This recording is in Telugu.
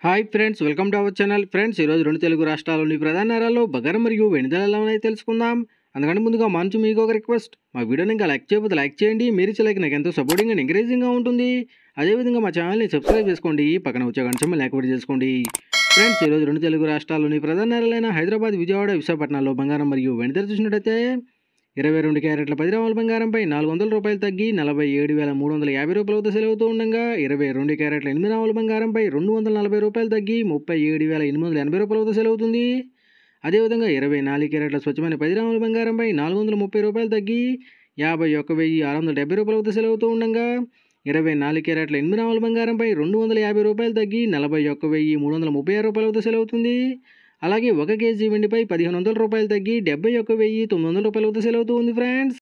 hi friends welcome to our channel friends ఈరోజు రెండు తెలుగు రాష్ట్రాల్లోని ప్రధాన నగరాల్లో బగారం మరియు వెనుదల ఎలా ఉన్నాయో తెలుసుకుందాం అందుకని ముందుగా మంచు మీకు ఒక రిక్వెస్ట్ మా వీడియోని ఇంకా లైక్ చేయకపోతే లైక్ చేయండి మీరు ఇచ్చే లైక్ నాకు ఎంతో సపోర్టింగ్ అండ్ ఎంకరేజింగ్గా ఉంటుంది అదేవిధంగా మా ఛానల్ని సబ్స్క్రైబ్ చేసుకోండి పక్కన వచ్చే గంట యాక్టివేట్ చేసుకోండి ఫ్రెండ్స్ ఈరోజు రెండు తెలుగు రాష్ట్రాల్లోని ప్రధాన నగరాలైన హైదరాబాద్ విజయవాడ విశాఖపట్నంలో బంగారం మరియు వెనుదల చూసినట్టయితే ఇరవై రెండు క్యారెట్ల పది గ్రాముల బంగారంపై నాలుగు వందల రూపాయలు తగ్గి నలభై ఏడు వేల మూడు వందల యాభై రూపాయల వద్ద సెలవుతూ ఉండగా ఇరవై రెండు క్యారెట్ల ఎనిమిది గ్రాముల బంగారంపై రెండు వందల నలభై రూపాయలు తగ్గి ముప్పై ఏడు వేల ఎనిమిది వందల ఎనభై రూపాయల వద్ద సెలవుతుంది అదేవిధంగా ఇరవై నాలుగు క్యారెట్ల స్వచ్ఛమైన పది గ్రాముల బంగారంపై నాలుగు వందల ముప్పై రూపాయలు తగ్గి యాభై ఒక్క వెయ్యి ఆరు వందల డెబ్బై రూపాయల వద్ద సెలవుతూ ఉండగా ఇరవై నాలుగు క్యారెట్ల ఎనిమిది గ్రాముల బంగారంపై రెండు వందల యాభై రూపాయలు తగ్గి నలభై ఒక్క వెయ్యి మూడు వందల ముప్పై ఆరు రూపాయల వద్ద సెలవుతుంది అలాగే ఒక కేజీ వెండిపై పదిహేను వందల రూపాయలు తగ్గి డెబ్బై ఒక్క వెయ్యి తొమ్మిది వందల రూపాయల వద్ద సెలవుతూ ఉంది ఫ్రెండ్స్